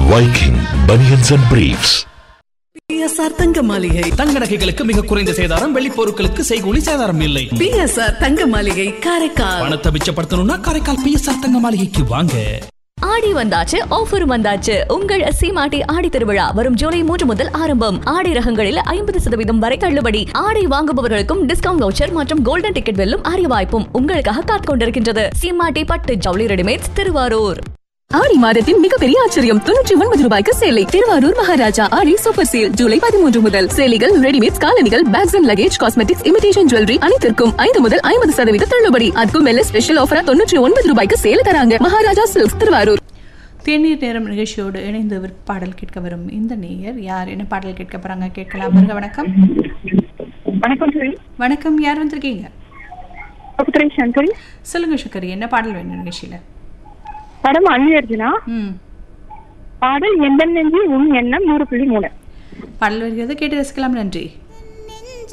Viking Bunions and Briefs. BSR Thanga Maligai தங்க நகைகளுக்கு மிக குறைந்த சேதாரம் வெள்ளி பொருட்களுக்கு செய்கூலி சேதாரம் இல்லை பிஎஸ்ஆர் தங்க மாளிகை காரைக்கால் பணத்தை மிச்சப்படுத்தணும்னா காரைக்கால் பிஎஸ்ஆர் தங்க மாளிகைக்கு வாங்க ஆடி வந்தாச்சு ஆஃபரும் வந்தாச்சு உங்கள் சீமாட்டி ஆடி திருவிழா வரும் ஜூலை மூன்று முதல் ஆரம்பம் ஆடை ரகங்களில் ஐம்பது சதவீதம் வரை தள்ளுபடி ஆடை வாங்குபவர்களுக்கும் டிஸ்கவுண்ட் வவுச்சர் மற்றும் கோல்டன் டிக்கெட் வெல்லும் அரிய வாய்ப்பும் உங்களுக்காக காத்துக் கொண்டிருக்கின்றது சீமாட்டி பட்டு ஜவுளி ரெடிமேட்ஸ் திருவாரூர் ஆடி மாதத்தின் மிகப்பெரிய ஆச்சரியம் தொண்ணூற்றி ஒன்பது ரூபாய்க்கு சேலை திருவாரூர் மகாராஜா ஆடி சூப்பர் சேல் ஜூலை பதிமூன்று முதல் சேலைகள் ரெடிமேட் காலணிகள் bags and luggage cosmetics imitation jewellery அனைத்திற்கும் ஐந்து முதல் ஐம்பது சதவீத தள்ளுபடி அதுக்கும் மேல ஸ்பெஷல் ஆஃபரா தொண்ணூற்றி ஒன்பது ரூபாய்க்கு சேல தராங்க மகாராஜா சில்க்ஸ் திருவாரூர் தேநீர் நேரம் நிகழ்ச்சியோடு இணைந்து விற்- பாடல் கேட்க வரும் இந்த நேயர் யார் என்ன பாடல் கேட்க போறாங்க கேட்கலாம் வருக வணக்கம் வணக்கம் சரி வணக்கம் யார் வந்திருக்கீங்க பகுத்துறை சங்கரி சொல்லுங்க சக்கரி என்ன பாடல் வேணும் நிகழ்ச்சியில படம் அன்னி அர்ஜுனா ம் பாடல் எந்த நெஞ்சி உன் எண்ணம் நூறு புள்ளி மூணு பாடல் வருகிறது கேட்டு ரசிக்கலாம் நன்றி